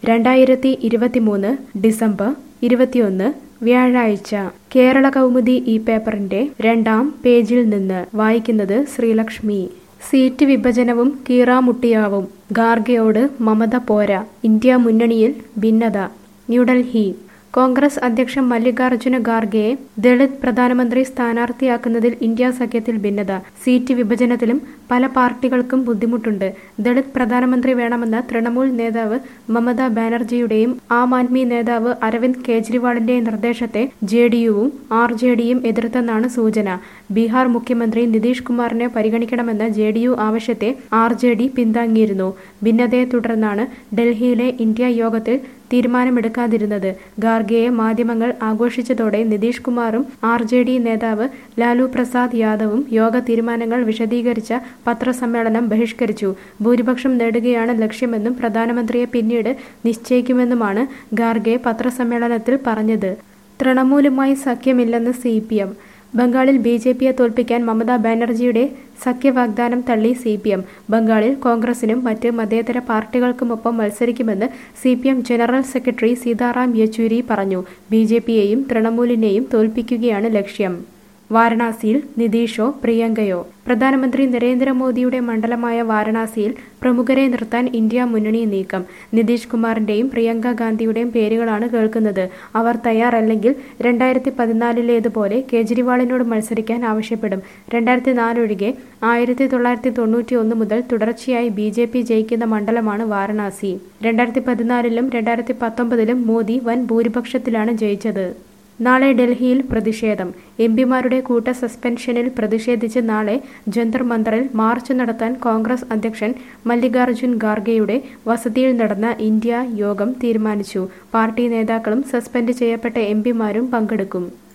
രണ്ടായിരത്തി ഇരുപത്തിമൂന്ന് ഡിസംബർ ഇരുപത്തിയൊന്ന് വ്യാഴാഴ്ച കേരള കൗമുദി ഈ പേപ്പറിന്റെ രണ്ടാം പേജിൽ നിന്ന് വായിക്കുന്നത് ശ്രീലക്ഷ്മി സീറ്റ് വിഭജനവും കീറാമുട്ടിയാവും ഖാർഗെയോട് മമത പോരാ ഇന്ത്യ മുന്നണിയിൽ ഭിന്നത ന്യൂഡൽഹി കോൺഗ്രസ് അധ്യക്ഷൻ മല്ലികാർജ്ജുന ഖാർഗെയെ ദളിത് പ്രധാനമന്ത്രി സ്ഥാനാർത്ഥിയാക്കുന്നതിൽ ഇന്ത്യ സഖ്യത്തിൽ ഭിന്നത സീറ്റ് വിഭജനത്തിലും പല പാർട്ടികൾക്കും ബുദ്ധിമുട്ടുണ്ട് ദളിത് പ്രധാനമന്ത്രി വേണമെന്ന തൃണമൂൽ നേതാവ് മമതാ ബാനർജിയുടെയും ആം ആദ്മി നേതാവ് അരവിന്ദ് കെജ്രിവാളിന്റെ നിർദ്ദേശത്തെ ജെ ഡി യുവും ആർ ജെ ഡിയും എതിർത്തെന്നാണ് സൂചന ബീഹാർ മുഖ്യമന്ത്രി നിതീഷ് കുമാറിനെ പരിഗണിക്കണമെന്ന ജെ ഡി യു ആവശ്യത്തെ ആർ ജെ ഡി പിന്താങ്ങിയിരുന്നു ഭിന്നതയെ തുടർന്നാണ് ഡൽഹിയിലെ ഇന്ത്യ യോഗത്തിൽ തീരുമാനമെടുക്കാതിരുന്നത് ഖാർഗെയെ മാധ്യമങ്ങൾ ആഘോഷിച്ചതോടെ നിതീഷ് കുമാറും ആർ ജെ ഡി നേതാവ് ലാലു പ്രസാദ് യാദവും യോഗ തീരുമാനങ്ങൾ വിശദീകരിച്ച പത്രസമ്മേളനം ബഹിഷ്കരിച്ചു ഭൂരിപക്ഷം നേടുകയാണ് ലക്ഷ്യമെന്നും പ്രധാനമന്ത്രിയെ പിന്നീട് നിശ്ചയിക്കുമെന്നുമാണ് ഖാർഗെ പത്രസമ്മേളനത്തിൽ പറഞ്ഞത് തൃണമൂലുമായി സഖ്യമില്ലെന്ന് സി പി എം ബംഗാളിൽ ബി ജെ പിയെ തോൽപ്പിക്കാൻ മമതാ ബാനർജിയുടെ സഖ്യവാഗ്ദാനം തള്ളി സി പി എം ബംഗാളിൽ കോൺഗ്രസിനും മറ്റ് മതേതര പാർട്ടികൾക്കുമൊപ്പം മത്സരിക്കുമെന്ന് C P M general secretary Sitaram Yechury പറഞ്ഞു ബി ജെ പിയെയും തൃണമൂലിനെയും തോൽപ്പിക്കുകയാണ് ലക്ഷ്യം വാരണാസിയിൽ നിതീഷോ പ്രിയങ്കയോ പ്രധാനമന്ത്രി നരേന്ദ്രമോദിയുടെ മണ്ഡലമായ വാരണാസിയിൽ പ്രമുഖരെ നിർത്താൻ ഇന്ത്യ മുന്നണി നീക്കം നിതീഷ് കുമാറിന്റെയും പ്രിയങ്ക ഗാന്ധിയുടെയും പേരുകളാണ് കേൾക്കുന്നത് അവർ തയ്യാറല്ലെങ്കിൽ രണ്ടായിരത്തി പതിനാലിലേതുപോലെ കേജ്രിവാളിനോട് മത്സരിക്കാൻ ആവശ്യപ്പെടും രണ്ടായിരത്തി നാലൊഴികെ ആയിരത്തി തൊള്ളായിരത്തി തൊണ്ണൂറ്റി ഒന്ന് മുതൽ തുടർച്ചയായി ബി ജെ പി ജയിക്കുന്ന മണ്ഡലമാണ് വാരണാസി രണ്ടായിരത്തി പതിനാലിലും രണ്ടായിരത്തി പത്തൊമ്പതിലും മോദി വൻ ഭൂരിപക്ഷത്തിലാണ് ജയിച്ചത് നാളെ ഡൽഹിയിൽ പ്രതിഷേധം എം പിമാരുടെ കൂട്ട സസ്പെൻഷനിൽ പ്രതിഷേധിച്ച് നാളെ ജന്തർ മന്ദറിൽ മാർച്ച് നടത്താൻ കോൺഗ്രസ് അധ്യക്ഷൻ മല്ലികാർജ്ജുൻ ഖാർഗെയുടെ വസതിയിൽ നടന്ന ഇന്ത്യ യോഗം തീരുമാനിച്ചു പാർട്ടി നേതാക്കളും സസ്പെൻഡ് ചെയ്യപ്പെട്ട എം പിമാരും പങ്കെടുക്കും